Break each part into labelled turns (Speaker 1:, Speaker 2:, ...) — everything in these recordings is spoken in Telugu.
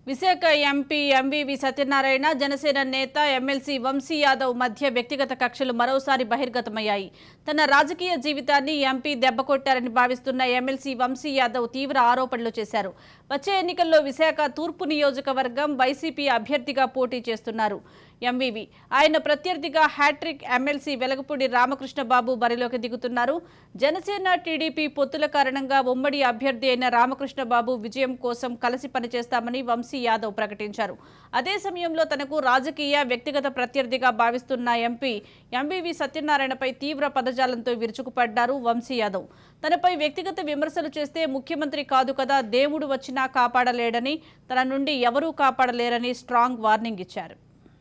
Speaker 1: విశాఖ ఎంపీ ఎంవివి సత్యనారాయణ జనసేన నేత ఎమ్మెల్సీ వంశీ యాదవ్ మధ్య వ్యక్తిగత కక్షలు మరోసారి బహిర్గతమయ్యాయి తన రాజకీయ జీవితాన్ని ఎంపీ దెబ్బకొట్టారని భావిస్తున్న ఎమ్మెల్సీ వంశీ యాదవ్ తీవ్ర ఆరోపణలు చేశారు వచ్చే ఎన్నికల్లో విశాఖ తూర్పు నియోజకవర్గం వైసీపీ అభ్యర్థిగా పోటీ చేస్తున్నారు ఎంవివి ఆయన ప్రత్యర్థిగా హ్యాట్రిక్ ఎమ్మెల్సీ వెలగపూడి రామకృష్ణబాబు బరిలోకి దిగుతున్నారు జనసేన టీడీపీ పొత్తుల కారణంగా ఉమ్మడి అభ్యర్థి అయిన రామకృష్ణబాబు విజయం కోసం కలిసి పనిచేస్తామని వంశీ యాదవ్ ప్రకటించారు అదే సమయంలో తనకు రాజకీయ వ్యక్తిగత ప్రత్యర్థిగా భావిస్తున్న ఎంపీ ఎంవివి సత్యనారాయణపై తీవ్ర పదజాలంతో విరుచుకుపడ్డారు వంశీ యాదవ్ తనపై వ్యక్తిగత విమర్శలు చేస్తే ముఖ్యమంత్రి కాదు కదా దేవుడు వచ్చినా కాపాడలేడని తన నుండి ఎవరూ కాపాడలేరని స్ట్రాంగ్ వార్నింగ్ ఇచ్చారు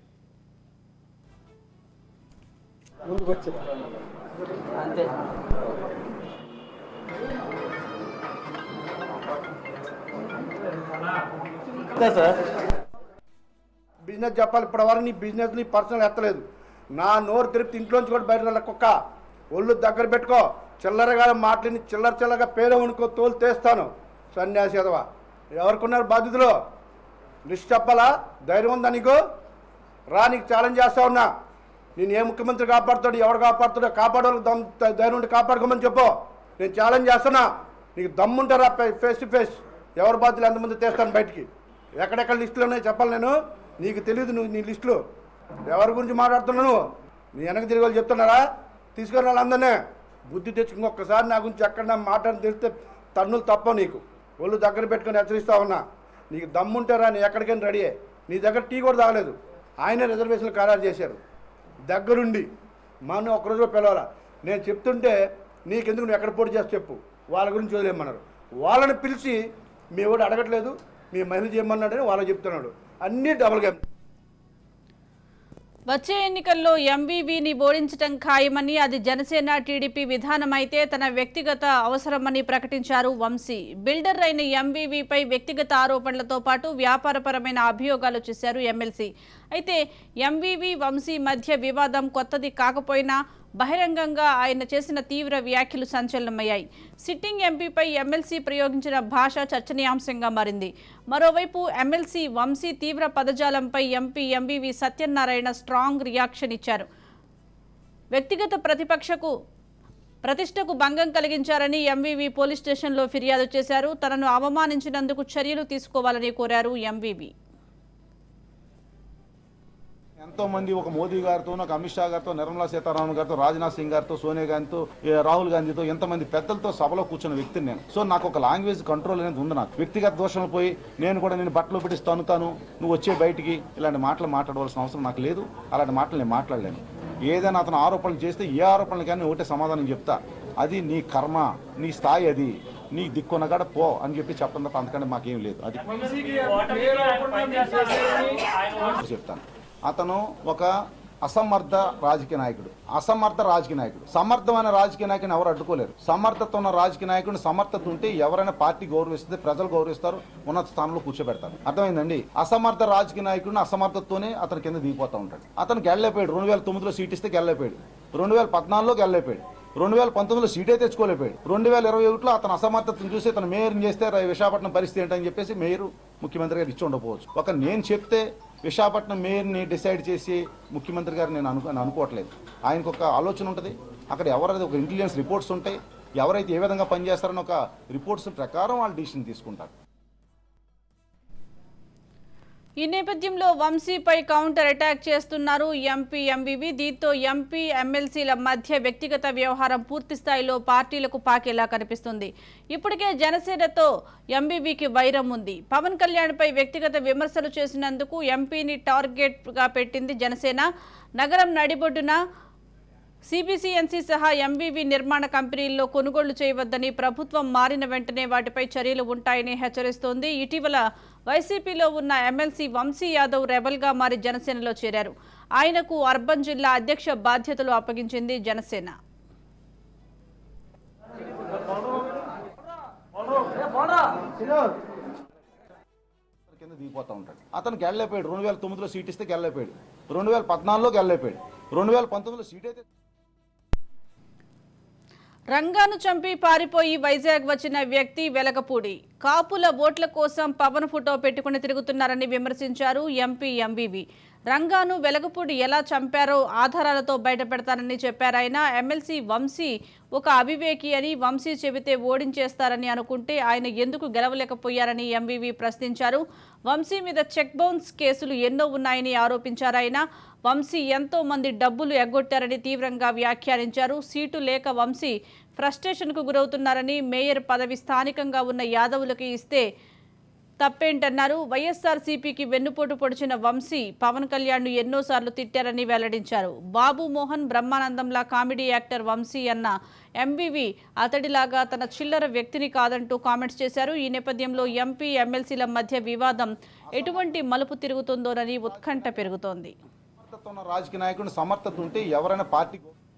Speaker 2: ముందుకు వచ్చింది
Speaker 3: అంతే అంతే సార్
Speaker 2: బిజినెస్ చెప్పాలి ఇప్పటి వరకు నీ బిజినెస్ నీ పర్సనల్ ఎత్తలేదు నా నోరు తిరిపి ఇంట్లోంచి కూడా బయట వెళ్ళ కుక్క ఒళ్ళు దగ్గర పెట్టుకో చిల్లరగా మాటలని చిల్లర చిల్లరగా పేరు ఉనుకో తోలు తీస్తాను సన్యాసి ఎదవా ఎవరికున్నారు బాధ్యతలు లిస్ట్ చెప్పాలా ధైర్యం ఉందా నీకు రా నీకు ఛాలెంజ్ చేస్తా ఉన్నా నేను ఏ ముఖ్యమంత్రి కాపాడుతాడు ఎవడు కాపాడుతాడో కాపాడోళ్ళకి దమ్ ధైర్యం ఉంటే కాపాడుకోమని చెప్పు నేను ఛాలెంజ్ చేస్తున్నా నీకు దమ్ముంటారా ఫేస్ టు ఫేస్ ఎవరి బాధ్యతలు ఎంతమంది తీస్తాను బయటికి ఎక్కడెక్కడ లిస్టులు ఉన్నాయో చెప్పాలి నేను నీకు తెలియదు నువ్వు నీ లిస్టులు ఎవరి గురించి మాట్లాడుతున్నావు నువ్వు నీ వెనక తిరిగి వాళ్ళు చెప్తున్నారా తీసుకుని వాళ్ళందరినీ బుద్ధి తెచ్చుకుని ఒక్కసారి నా గురించి ఎక్కడ నా మాట్లాడి తెలిస్తే తన్నులు తప్ప నీకు ఒళ్ళు దగ్గర పెట్టుకొని హెచ్చరిస్తా ఉన్నా నీకు దమ్ముంటారా నీ ఎక్కడికైనా రెడీ నీ దగ్గర టీ కూడా తాగలేదు ఆయనే రిజర్వేషన్లు ఖరారు చేశారు దగ్గరుండి మన ఒక్కరోజు పిలవాలా నేను చెప్తుంటే నీకెందుకు నువ్వు ఎక్కడ పోటీ చేసి చెప్పు వాళ్ళ గురించి వదిలేమన్నారు వాళ్ళని పిలిచి మీ వాడు అడగట్లేదు మీ మహిళ చేయమన్నాడని వాళ్ళకి చెప్తున్నాడు అన్నీ డబుల్ గేమ్
Speaker 1: వచ్చే ఎన్నికల్లో ఎంవీవీని ఓడించటం ఖాయమని అది జనసేన టీడీపీ విధానమైతే తన వ్యక్తిగత అవసరమని ప్రకటించారు వంశీ బిల్డర్ అయిన ఎంవీవీపై వ్యక్తిగత ఆరోపణలతో పాటు వ్యాపారపరమైన అభియోగాలు చేశారు ఎమ్మెల్సీ అయితే ఎంవీవీ వంశీ మధ్య వివాదం కొత్తది కాకపోయినా బహిరంగంగా ఆయన చేసిన తీవ్ర వ్యాఖ్యలు సంచలనమయ్యాయి సిట్టింగ్ ఎంపీపై ఎమ్మెల్సీ ప్రయోగించిన భాష చర్చనీయాంశంగా మారింది మరోవైపు ఎమ్మెల్సీ వంశీ తీవ్ర పదజాలంపై MP MBV Satyanarayana strong reaction ఇచ్చారు వ్యక్తిగత ప్రతిపక్షకు ప్రతిష్టకు భంగం కలిగించారని ఎంవీవీ పోలీస్ స్టేషన్లో ఫిర్యాదు చేశారు తనను అవమానించినందుకు చర్యలు తీసుకోవాలని కోరారు ఎంవీవీ
Speaker 4: ఎంతో మంది ఒక మోదీ గారితో ఒక అమిత్ షా గారితో నిర్మలా సీతారామన్ గారితో రాజ్నాథ్ సింగ్ గారితో సోనియా గాంధీతో ఏ, రాహుల్ గాంధీతో ఎంతమంది పెద్దలతో సభలో కూర్చున్న వ్యక్తిని నేను సో నాకు ఒక లాంగ్వేజ్ కంట్రోల్ అనేది ఉంది నాకు వ్యక్తిగత దోషాలు పోయి నేను కూడా నేను బట్టలు పెట్టి తనుతాను నువ్వు వచ్చే బయటికి ఇలాంటి మాటలు మాట్లాడవలసిన అవసరం నాకు లేదు అలాంటి మాటలు నేను మాట్లాడలేను ఏదైనా అతను ఆరోపణలు చేస్తే ఏ ఆరోపణలు కానీ ఒకటే సమాధానం చెప్తా అది నీ కర్మ నీ స్థాయి అది నీ దిక్కునగాడ పో అని చెప్పి చెప్పడం తప్ప అంతకంటే మాకేం లేదు అది చెప్తాను అతను ఒక అసమర్థ రాజకీయ నాయకుడు అసమర్థ రాజకీయ నాయకుడు సమర్థమైన రాజకీయ నాయకుని ఎవరు అడ్డుకోలేరు సమర్థత ఉన్న రాజకీయ నాయకుడిని సమర్థత ఉంటే ఎవరైనా పార్టీ గౌరవిస్తే ప్రజలు గౌరవిస్తారు ఉన్నత స్థానంలో కూర్చోబెడతారు అర్థమైందండి అసమర్థ రాజకీయ నాయకుడిని అసమర్థతతోనే అతని కింద దిగిపోతూ ఉంటాడు అతను గెల్లైపోయాడు రెండు వేల తొమ్మిదిలో సీట్ ఇస్తే గెల్లైపోయాడు రెండు వేల పద్నాలుగులో గెల్లైపోయాడు రెండు వేల పంతొమ్మిదిలో సీటే తెచ్చుకోలేకపోయాడు రెండు వేల ఇరవై ఒకటిలో అతను అసమర్థతను చూసి అతను మేయర్ని చేస్తే రా- విశాఖపట్నం పరిస్థితి ఏంటని చెప్పేసి మేయర్ ముఖ్యమంత్రి గారు ఇచ్చి ఉండకపోవచ్చు ఒక నేను చెప్తే విశాఖపట్నం మేయర్ని డిసైడ్ చేసి ముఖ్యమంత్రి గారు నేను అను నేను అనుకోవట్లేదు ఆయనకు ఒక ఆలోచన ఉంటుంది అక్కడ ఎవరైతే ఒక ఇంటెలిజెన్స్ రిపోర్ట్స్ ఉంటాయి ఎవరైతే ఏ విధంగా పనిచేస్తారని ఒక రిపోర్ట్స్ ప్రకారం వాళ్ళు డిసిషన్ తీసుకుంటారు
Speaker 1: ఈ నేపథ్యంలో వంశీపై కౌంటర్ అటాక్ చేస్తున్నారు ఎంపీ ఎంబీవి దీంతో ఎంపీ ఎమ్మెల్సీల మధ్య వ్యక్తిగత వ్యవహారం పూర్తి స్థాయిలో పార్టీలకు పాకేలా కనిపిస్తుంది ఇప్పటికే జనసేనతో ఎంబీవీకి వైరం ఉంది పవన్ కళ్యాణ్పై వ్యక్తిగత విమర్శలు చేసినందుకు ఎంపీని టార్గెట్గా పెట్టింది జనసేన నగరం నడిబొడ్డున సిబిసిఎన్సి సహా ఎంవీవీ నిర్మాణ కంపెనీల్లో కొనుగోళ్లు చేయవద్దని ప్రభుత్వం మారిన వెంటనే వాటిపై చర్యలు ఉంటాయని హెచ్చరిస్తోంది ఇటీవల వైసీపీలో ఉన్న ఎమ్మెల్సీ వంశీ యాదవ్ రెబల్గా మారి జనసేనలో చేరారు ఆయనకు అర్బన్ జిల్లా అధ్యక్ష బాధ్యతలు అప్పగించింది జనసేన
Speaker 4: అతని కింద దిగిపోతూ ఉంటాడు అతను గెల్లైపోయాడు రెండు వేల తొమ్మిదిలో సీట్ ఇస్తే గెల్లైపోయాడు రెండు వేల పద్నాలుగులో గెల్లైపోయాడు రెండు వేల పంతొమ్మిదిలో సీట్ అయితే
Speaker 1: రంగాను చంపి పారిపోయి వైజాగ్ వచ్చిన వ్యక్తి వెలగపూడి కాపుల ఓట్ల కోసం పవన్ ఫోటో పెట్టుకుని తిరుగుతున్నారని విమర్శించారు ఎంపీ ఎంవివి రంగాను వెలగపూడి ఎలా చంపారో ఆధారాలతో బయటపెడతానని చెప్పారాయన ఎమ్మెల్సీ వంశీ ఒక అవివేకి అని వంశీ చెబితే ఓడించేస్తారని అనుకుంటే ఆయన ఎందుకు గెలవలేకపోయారని ఎంవివి ప్రశ్నించారు వంశీ మీద చెక్ బౌన్స్ కేసులు ఎన్నో ఉన్నాయని ఆరోపించారాయన వంశీ ఎంతో మంది డబ్బులు ఎగ్గొట్టారని తీవ్రంగా వ్యాఖ్యానించారు సీటు లేక వంశీ ఫ్రస్ట్రేషన్కు గురవుతున్నారని మేయర్ పదవి స్థానికంగా ఉన్న యాదవులకు ఇస్తే తప్పేంటన్నారు వైఎస్ఆర్సీపీకి వెన్నుపోటు పొడిచిన వంశీ పవన్ కళ్యాణ్ను ఎన్నోసార్లు తిట్టారని వెల్లడించారు బాబు మోహన్ బ్రహ్మానందంలా కామెడీ యాక్టర్ వంశీ అన్న ఎంవివి అతడిలాగా తన చిల్లర వ్యక్తిని కాదంటూ కామెంట్స్ చేశారు ఈ నేపథ్యంలో ఎంపీ ఎమ్మెల్సీల మధ్య వివాదం ఎటువంటి మలుపు తిరుగుతుందోనని ఉత్కంఠ పెరుగుతోంది
Speaker 4: సమర్థత ఉన్న రాజకీయ నాయకుడిని సమర్థత ఉంటే ఎవరైనా పార్టీ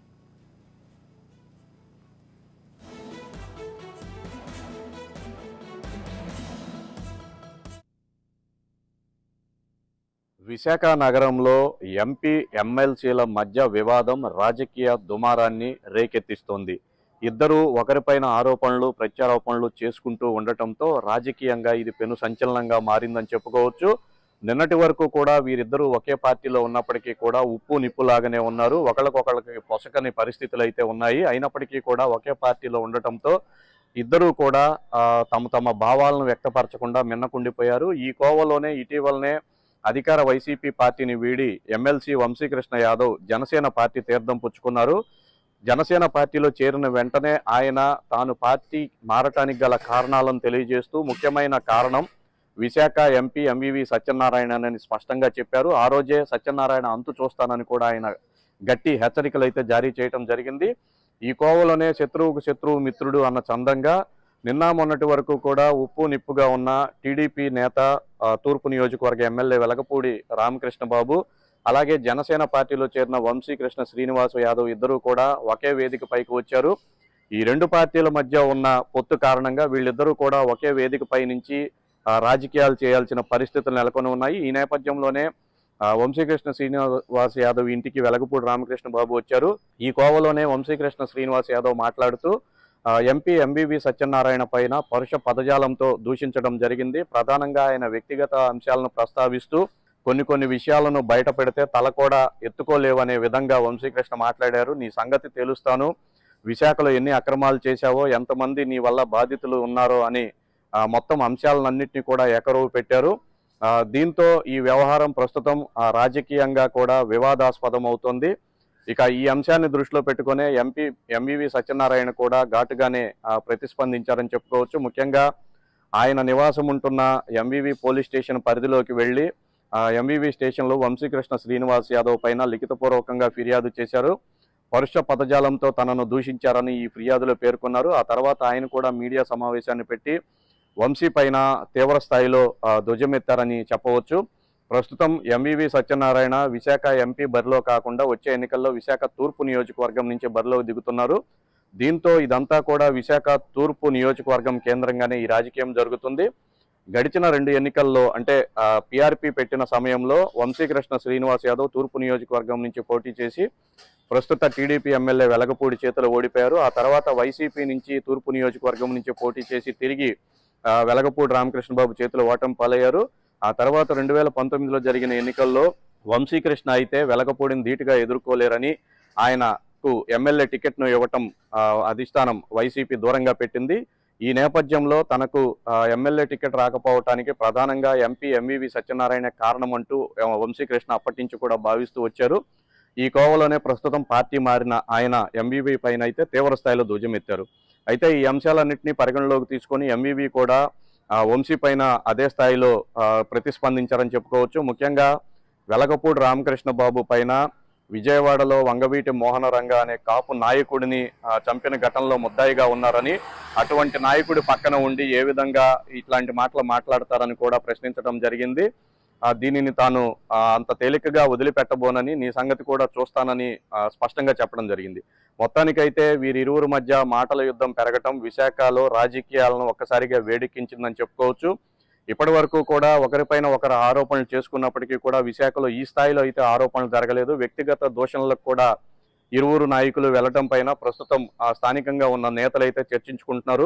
Speaker 5: విశాఖ నగరంలో ఎంపీ ఎమ్మెల్సీల మధ్య వివాదం రాజకీయ దుమారాన్ని రేకెత్తిస్తోంది ఇద్దరు ఒకరిపైన ఆరోపణలు ప్రత్యారోపణలు చేసుకుంటూ ఉండటంతో రాజకీయంగా ఇది పెను సంచలనంగా మారిందని చెప్పుకోవచ్చు నిన్నటి వరకు కూడా వీరిద్దరూ ఒకే పార్టీలో ఉన్నప్పటికీ కూడా ఉప్పు నిప్పులాగానే ఉన్నారు ఒకరికొకరికి పొసకని పరిస్థితులు అయితే ఉన్నాయి అయినప్పటికీ కూడా ఒకే పార్టీలో ఉండటంతో ఇద్దరూ కూడా ఆ, తమ తమ భావాలను వ్యక్తపరచకుండా మిన్నకుండిపోయారు ఈ కోవలోనే ఇటీవలనే అధికార వైసీపీ పార్టీని వీడి ఎమ్మెల్సీ వంశీకృష్ణ యాదవ్ జనసేన పార్టీ తీర్థం పుచ్చుకున్నారు జనసేన పార్టీలో చేరిన వెంటనే ఆయన తాను పార్టీ మారటానికి గల కారణాలను తెలియజేస్తూ ముఖ్యమైన కారణం విశాఖ ఎంపీ ఎంవివి సత్యనారాయణ అని స్పష్టంగా చెప్పారు ఆ రోజే సత్యనారాయణ అంతు చూస్తానని కూడా ఆయన గట్టి హెచ్చరికలు అయితే జారీ చేయడం జరిగింది ఈ కోవలోనే శత్రువుకు శత్రువు మిత్రుడు అన్న చందంగా నిన్న మొన్నటి వరకు కూడా ఉప్పు నిప్పుగా ఉన్న టీడీపీ నేత ఆ, తూర్పు నియోజకవర్గ ఎమ్మెల్యే వెలగపూడి రామకృష్ణ బాబు అలాగే జనసేన పార్టీలో చేరిన వంశీకృష్ణ శ్రీనివాస్ యాదవ్ ఇద్దరూ కూడా ఒకే వేదిక పైకి వచ్చారు ఈ రెండు పార్టీల మధ్య ఉన్న పొత్తు కారణంగా వీళ్ళిద్దరూ కూడా ఒకే వేదిక పై నుంచి ఆ, రాజకీయాలు చేయాల్సిన పరిస్థితులు నెలకొని ఉన్నాయి ఈ నేపథ్యంలోనే ఆ, వంశీకృష్ణ శ్రీనివాస్ యాదవ్ ఇంటికి వెలగపూడి రామకృష్ణ బాబు వచ్చారు ఈ కోవలోనే వంశీకృష్ణ శ్రీనివాస్ యాదవ్ మాట్లాడుతూ ఆ, ఎంపీ ఎంబీబీ సత్యనారాయణ పైన పరుష పదజాలంతో దూషించడం జరిగింది ప్రధానంగా ఆయన వ్యక్తిగత అంశాలను ప్రస్తావిస్తూ కొన్ని కొన్ని విషయాలను బయట పెడితే తల కూడా ఎత్తుకోలేవనే విధంగా వంశీకృష్ణ మాట్లాడారు నీ సంగతి తెలుస్తాను విశాఖలో ఎన్ని అక్రమాలు చేశావో ఎంతమంది నీ వల్ల బాధితులు ఉన్నారో అని ఆ, మొత్తం అంశాలన్నింటినీ కూడా ఏకరువు పెట్టారు ఆ, దీంతో ఈ వ్యవహారం ప్రస్తుతం ఆ, రాజకీయంగా కూడా వివాదాస్పదం అవుతోంది ఇక ఈ అంశాన్ని దృష్టిలో పెట్టుకునే ఎంపీ ఎంవివి సత్యనారాయణ కూడా ఘాటుగానే ఆ, ప్రతిస్పందించారని చెప్పుకోవచ్చు ముఖ్యంగా ఆయన నివాసం ఉంటున్న ఎంవివి పోలీస్ స్టేషన్ పరిధిలోకి వెళ్ళి ఎంవివి స్టేషన్లో వంశీకృష్ణ శ్రీనివాస్ యాదవ్ పైన లిఖితపూర్వకంగా ఫిర్యాదు చేశారు పరుష పదజాలంతో తనను దూషించారని ఈ ఫిర్యాదులో పేర్కొన్నారు ఆ తర్వాత ఆయన కూడా మీడియా సమావేశాన్ని పెట్టి వంశీ పైన తీవ్ర స్థాయిలో ఆ, ధ్వజమెత్తారని చెప్పవచ్చు ప్రస్తుతం ఎంవివి సత్యనారాయణ విశాఖ ఎంపీ బరిలో కాకుండా వచ్చే ఎన్నికల్లో విశాఖ తూర్పు నియోజకవర్గం నుంచి బరిలో దిగుతున్నారు దీంతో ఇదంతా కూడా విశాఖ తూర్పు నియోజకవర్గం కేంద్రంగానే ఈ రాజకీయం జరుగుతుంది గడిచిన రెండు ఎన్నికల్లో అంటే పిఆర్పి పెట్టిన సమయంలో వంశీకృష్ణ శ్రీనివాస్ యాదవ్ తూర్పు నియోజకవర్గం నుంచి పోటీ చేసి ప్రస్తుత టీడీపీ ఎమ్మెల్యే వెలగపూడి చేతిలో ఓడిపోయారు ఆ తర్వాత వైసీపీ నుంచి తూర్పు నియోజకవర్గం నుంచి పోటీ చేసి తిరిగి ఆ, వెలగపూడి రామకృష్ణబాబు చేతిలో ఓటమి పాలయ్యారు ఆ తర్వాత రెండు వేల పంతొమ్మిదిలో జరిగిన ఎన్నికల్లో వంశీకృష్ణ అయితే వెలగపూడిని ధీటుగా ఎదుర్కోలేరని ఆయనకు ఎమ్మెల్యే టికెట్ను ఇవ్వటం ఆ, అధిష్టానం వైసీపీ దూరంగా పెట్టింది ఈ నేపథ్యంలో తనకు ఆ, ఎమ్మెల్యే టికెట్ రాకపోవటానికి ప్రధానంగా ఎంపీ ఎంవివి సత్యనారాయణ కారణం అంటూ ఆ, వంశీకృష్ణ అప్పటి నుంచి కూడా భావిస్తూ వచ్చారు ఈ కోవలోనే ప్రస్తుతం పార్టీ మారిన ఆయన ఎంవివి పైన అయితే తీవ్ర స్థాయిలో ధ్వజమెత్తారు అయితే ఈ అంశాలన్నింటినీ పరిగణలోకి తీసుకొని ఎంవివి కూడా ఆ, వంశీ పైన అదే స్థాయిలో ఆ, ప్రతిస్పందించారని చెప్పుకోవచ్చు ముఖ్యంగా వెలగపూడి రామకృష్ణ బాబు పైన విజయవాడలో వంగవీటి మోహనరంగ అనే కాపు నాయకుడిని ఆ, చంపిన ఘటనలో ముద్దాయిగా ఉన్నారని అటువంటి నాయకుడి పక్కన ఉండి ఏ విధంగా ఇట్లాంటి మాటలు మాట్లాడతారని కూడా ప్రశ్నించడం జరిగింది ఆ, దీనిని తాను ఆ, అంత తేలికగా వదిలిపెట్టబోనని నీ సంగతి కూడా చూస్తానని ఆ, స్పష్టంగా చెప్పడం జరిగింది మొత్తానికైతే వీరిరువురు మధ్య మాటల యుద్ధం పెరగటం విశాఖలో రాజకీయాలను ఒక్కసారిగా వేడెక్కించిందని చెప్పుకోవచ్చు ఇప్పటి వరకు కూడా ఒకరిపైన ఒకరు ఆరోపణలు చేసుకున్నప్పటికీ కూడా విశాఖలో ఈ స్థాయిలో అయితే ఆరోపణలు జరగలేదు వ్యక్తిగత దూషణలకు కూడా ఇరువురు నాయకులు వెళ్లటం పైన ప్రస్తుతం ఆ స్థానికంగా ఉన్న నేతలు అయితే చర్చించుకుంటున్నారు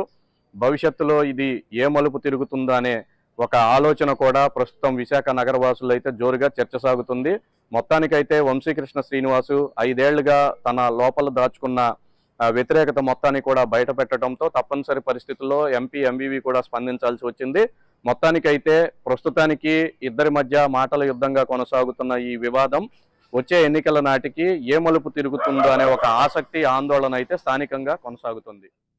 Speaker 5: భవిష్యత్తులో ఇది ఏ మలుపు తిరుగుతుందో అనే ఒక ఆలోచన కూడా ప్రస్తుతం విశాఖ నగరవాసులు అయితే జోరుగా చర్చ సాగుతుంది మొత్తానికైతే వంశీకృష్ణ శ్రీనివాసు ఐదేళ్లుగా తన లోపల దాచుకున్న ఆ, వ్యతిరేకత మొత్తాన్ని కూడా బయట పెట్టడంతో తప్పనిసరి పరిస్థితుల్లో ఎంపీ ఎంబీవీ కూడా స్పందించాల్సి వచ్చింది మొత్తానికైతే ప్రస్తుతానికి ఇద్దరి మధ్య మాటల యుద్ధంగా కొనసాగుతున్న ఈ వివాదం వచ్చే ఎన్నికల నాటికి ఏ మలుపు తిరుగుతుందో అనే ఒక ఆసక్తి ఆందోళన అయితే స్థానికంగా కొనసాగుతుంది